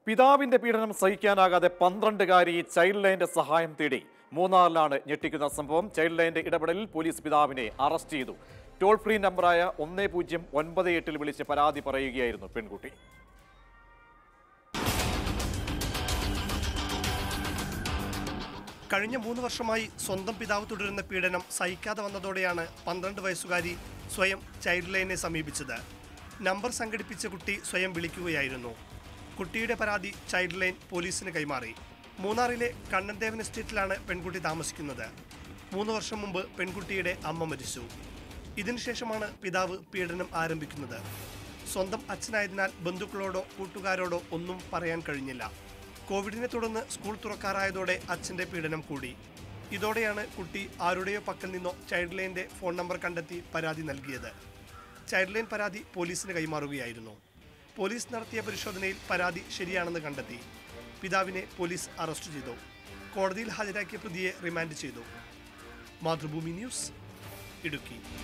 പിതാവിന്റെ പീഡനം സഹിക്കാനാകാതെ പന്ത്രണ്ടുകാരി ചൈൽഡ് ലൈന്റെ സഹായം തേടി മൂന്നാറിലാണ് ഞെട്ടിക്കുന്ന സംഭവം ചൈൽഡ് ലൈന്റെ ഇടപെടലിൽ പോലീസ് പിതാവിനെ അറസ്റ്റ് ചെയ്തു ടോൾ ഫ്രീ നമ്പറായ ഒന്ന് പൂജ്യം ഒൻപത് എട്ടിൽ വിളിച്ച് പരാതി പറയുകയായിരുന്നു പെൺകുട്ടി കഴിഞ്ഞ മൂന്ന് വർഷമായി സ്വന്തം പിതാവ് തുടരുന്ന പീഡനം സഹിക്കാതെ വന്നതോടെയാണ് പന്ത്രണ്ട് വയസ്സുകാരി സ്വയം ചൈൽഡ് ലൈനെ സമീപിച്ചത് നമ്പർ സംഘടിപ്പിച്ച കുട്ടി സ്വയം വിളിക്കുകയായിരുന്നു കുട്ടിയുടെ പരാതി ചൈൽഡ് ലൈൻ പോലീസിന് കൈമാറി മൂന്നാറിലെ കണ്ണൻദേവൻ എസ്റ്റേറ്റിലാണ് പെൺകുട്ടി താമസിക്കുന്നത് മൂന്ന് വർഷം മുമ്പ് പെൺകുട്ടിയുടെ അമ്മ മരിച്ചു ഇതിനുശേഷമാണ് പിതാവ് പീഡനം ആരംഭിക്കുന്നത് സ്വന്തം അച്ഛനായതിനാൽ ബന്ധുക്കളോടോ കൂട്ടുകാരോടോ ഒന്നും പറയാൻ കഴിഞ്ഞില്ല കോവിഡിനെ തുടർന്ന് സ്കൂൾ തുറക്കാറായതോടെ അച്ഛന്റെ പീഡനം കൂടി ഇതോടെയാണ് കുട്ടി ആരുടെയോ പക്കൽ നിന്നോ ചൈൽഡ് ലൈൻ്റെ ഫോൺ നമ്പർ കണ്ടെത്തി പരാതി നൽകിയത് ചൈൽഡ് ലൈൻ പരാതി പോലീസിന് കൈമാറുകയായിരുന്നു പോലീസ് നടത്തിയ പരിശോധനയിൽ പരാതി ശരിയാണെന്ന് കണ്ടെത്തി പിതാവിനെ പോലീസ് അറസ്റ്റ് ചെയ്തു കോടതിയിൽ ഹാജരാക്കിയ പ്രതിയെ റിമാൻഡ് ചെയ്തു മാതൃഭൂമി ന്യൂസ് ഇടുക്കി